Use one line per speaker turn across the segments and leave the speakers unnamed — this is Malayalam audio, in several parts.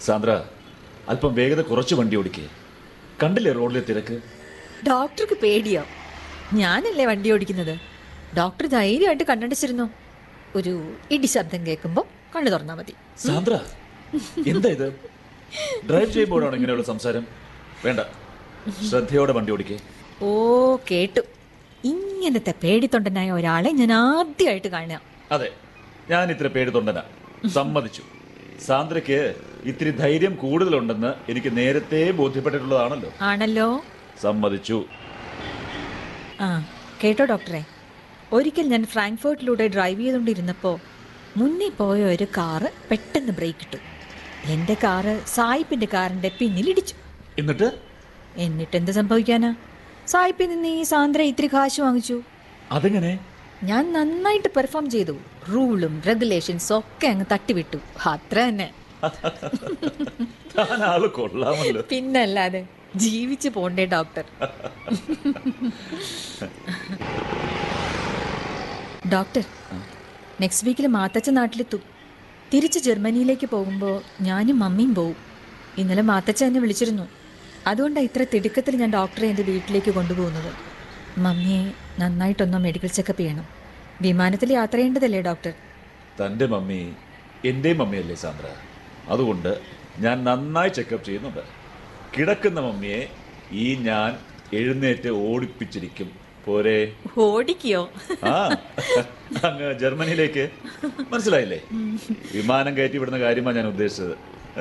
സാന്ദ്ര അല്പം വേഗത കുറച്ച് വണ്ടി ഓടിക്കേ കണ്ടില്ലേ റോഡിലെ തിരക്ക്
ഡോക്ടർക്ക് പേടിയോ ഞാനല്ലേ വണ്ടി ഓടിക്കുന്നത് ഡോക്ടർ ധൈര്യമായിട്ട് കണ്ണടച്ചിരുന്നു ഒരു ഇടി ശബ്ദം കേൾക്കുമ്പോൾ കണ്ണു തുറന്നാൽ മതി
സാന്ദ്ര എന്താ ഇത് ഡ്രൈവ് ചെയ്യുമ്പോഴാണ് ഇങ്ങനെയുള്ള സംസാരം വേണ്ട ശ്രദ്ധയോടെ വണ്ടി ഓടിക്കേ
ഓ കേട്ടു ഇങ്ങനത്തെ പേടിത്തൊണ്ടനായ ഒരാളെ ഞാൻ ആദ്യമായിട്ട് കാണുക
അതെ ഞാൻ ഇത്ര പേടി തൊണ്ടന സമ്മതിച്ചു സാന്ദ്രയ്ക്ക് ഇത്തിരി ധൈര്യം കൂടുതലുണ്ടെന്ന് എനിക്ക് നേരത്തെ ബോധ്യപ്പെട്ടിട്ടുള്ളതാണല്ലോ
ആണല്ലോ
സമ്മതിച്ചു
ആ കേട്ടോ ഡോക്ടറെ ഒരിക്കൽ ഞാൻ ഫ്രാങ്ക്ഫർട്ടിലൂടെ ഡ്രൈവ് ചെയ്തുകൊണ്ടിരുന്നപ്പോൾ മുന്നേ പോയ ഒരു കാറ് പെട്ടെന്ന് ബ്രേക്ക് ഇട്ടു എൻ്റെ കാറ് സായിപ്പിൻ്റെ കാറിൻ്റെ പിന്നിലിടിച്ചു
എന്നിട്ട്
എന്നിട്ട് എന്ത് സംഭവിക്കാനാ സായിപ്പിൽ നിന്ന് ഈ സാന്ദ്ര ഇത്തിരി കാശ് വാങ്ങിച്ചു
അതെങ്ങനെ
ഞാൻ നന്നായിട്ട് പെർഫോം ചെയ്തു റൂളും റെഗുലേഷൻസും ഒക്കെ അങ്ങ് തട്ടിവിട്ടു അത്ര തന്നെ
താൻ ആള് കൊള്ളാമല്ലോ
പിന്നല്ലാതെ ജീവിച്ചു പോണ്ടേ ഡോക്ടർ ഡോക്ടർ നെക്സ്റ്റ് വീക്കിൽ മാത്തച്ഛ നാട്ടിലെത്തും തിരിച്ച് ജർമ്മനിയിലേക്ക് പോകുമ്പോൾ ഞാനും മമ്മിയും പോവും ഇന്നലെ മാത്തച്ഛ എന്നെ വിളിച്ചിരുന്നു അതുകൊണ്ടാണ് ഇത്ര തിടുക്കത്തിൽ ഞാൻ ഡോക്ടറെ എൻ്റെ വീട്ടിലേക്ക് കൊണ്ടുപോകുന്നത് മമ്മിയെ നന്നായിട്ടൊന്ന് മെഡിക്കൽ ചെക്കപ്പ് ചെയ്യണം വിമാനത്തിൽ യാത്ര ചെയ്യേണ്ടതല്ലേ ഡോക്ടർ
തൻ്റെ മമ്മി എൻ്റെ മമ്മിയല്ലേ സാന്ദ്ര അതുകൊണ്ട് ഞാൻ നന്നായി ചെക്കപ്പ് ചെയ്യുന്നുണ്ട് കിടക്കുന്ന മമ്മിയെ ഈ ഞാൻ എഴുന്നേറ്റ് ഓടിപ്പിച്ചിരിക്കും പോരെ
ഓടിക്കോ
ആ അങ്ങ് ജർമ്മനിയിലേക്ക് മനസ്സിലായില്ലേ വിമാനം കയറ്റി വിടുന്ന കാര്യമാണ് ഞാൻ ഉദ്ദേശിച്ചത്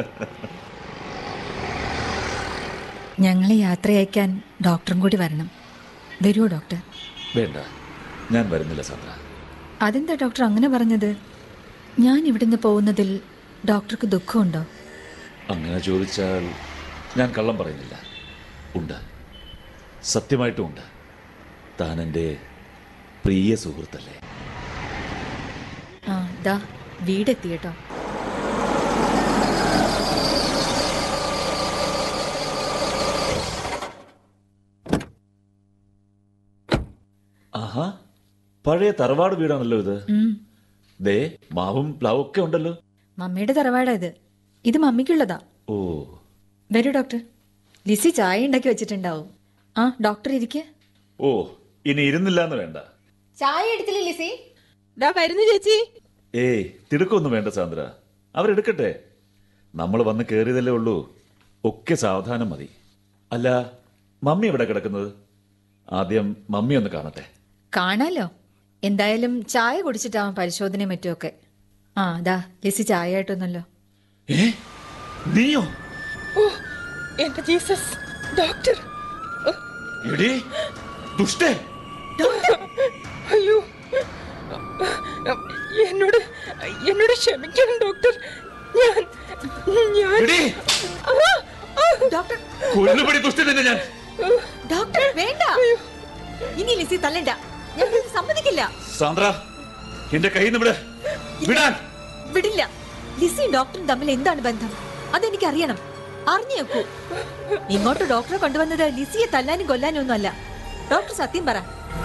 ഞങ്ങളെ യാത്രയയക്കാൻ ഡോക്ടറും കൂടി വരണം വരുമോ ഡോക്ടർ
വേണ്ട ഞാൻ വരുന്നില്ല സാന്ദ്ര
അതെന്താ ഡോക്ടർ അങ്ങനെ പറഞ്ഞത് ഞാൻ ഇവിടുന്ന് പോകുന്നതിൽ ഡോക്ടർക്ക് ദുഃഖമുണ്ടോ
അങ്ങനെ ചോദിച്ചാൽ ഞാൻ കള്ളം പറയുന്നില്ല ഉണ്ട് സത്യമായിട്ടും ഉണ്ട് താൻ എൻ്റെ പ്രിയ സുഹൃത്തല്ലേ
ആ ദാ വീടെത്തി കേട്ടോ
ആഹാ പഴയ തറവാട് വീടാണല്ലോ ഇത്
ഉം.
ദേ മാവും പ്ലാവും ഒക്കെ ഉണ്ടല്ലോ
മമ്മിയുടെ തറവാടാ ഇത് ഇത് മമ്മിക്കുള്ളതാ
ഓ
വരൂ ഡോക്ടർ ലിസി ചായ ഉണ്ടാക്കി വെച്ചിട്ടുണ്ടാവും ആ ഡോക്ടർ ഇരിക്കെ
ഓ ഇനി ഇരുന്നില്ല എന്ന് വേണ്ട
ചായ എടുത്തില്ലേ ലിസി
ദാ വരുന്നു ചേച്ചി
ഏയ് തിടുക്കൊന്നും വേണ്ട സാന്ദ്ര അവരെടുക്കട്ടെ നമ്മൾ വന്ന് കയറിയതല്ലേ ഉള്ളൂ ഒക്കെ സാവധാനം മതി അല്ല മമ്മി എവിടെ കിടക്കുന്നത് ആദ്യം മമ്മി ഒന്ന് കാണട്ടെ
കാണാലോ എന്തായാലും ചായ കുടിച്ചിട്ടാവും പരിശോധനയും മറ്റുമൊക്കെ ആ ദാ ലിസി ചായ ആയിട്ടൊന്നല്ലോ
ഏ നീയോ
ഓ എന്റെ ജീസസ് ഡോക്ടർ ഓ,
എടീ ദുഷ്ടേ
അയ്യോ എന്നോട് എന്നോട് ക്ഷമിക്കണം ഡോക്ടർ ഞാൻ ഞാൻ
എടീ
ആ, ആ,
ഡോക്ടർ
കൊല്ലുപടി ദുഷ്ടൻ തന്നെ ഞാൻ
ഡോക്ടർ വേണ്ട ഇനി ലിസി തല്ലണ്ട ഞാൻ ഇത് സമ്മതിക്കില്ല
സാന്ദ്ര എന്റെ കയ്യിൽ നിന്ന് വിട് വിടാൻ
വിടില്ല ലിസിയും ഡോക്ടറും തമ്മിൽ എന്താണ് ബന്ധം അതെനിക്ക് അറിയണം അറിഞ്ഞു വെക്കൂ ഇങ്ങോട്ട് ഡോക്ടറെ കൊണ്ടുവന്നത് ലിസിയെ തല്ലാനും കൊല്ലാനും ഒന്നും അല്ല ഡോക്ടർ സത്യം പറ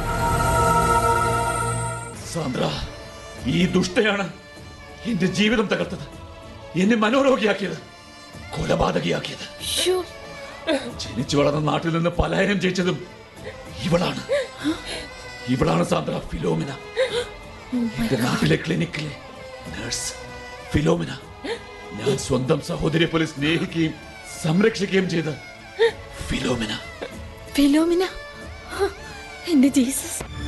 സാന്ദ്ര ഈ ദുഷ്ടയാണ് എന്റെ ജീവിതം തകർത്തത് എന്നെ മനോരോഗിയാക്കിയത് കൊലപാതകിയാക്കിയത്
ശ്ശോ,
ജനിച്ചു വളർന്ന നാട്ടിൽ നിന്ന് പലായനം ചെയ്യിച്ചതും ഇവളാണ് ഇവളാണ് സാന്ദ്ര ഫിലോമിന എന്റെ നാട്ടിലെ ക്ലിനിക്കിലെ നഴ്സ് ഫിലോമിന ഞാൻ സ്വന്തം സഹോദരിയെ പോലെ സ്നേഹിക്കുകയും സംരക്ഷിക്കുകയും ചെയ്ത ഫിലോമിന
ഫിലോമിന ഹ, എന്റെ ജീസസ്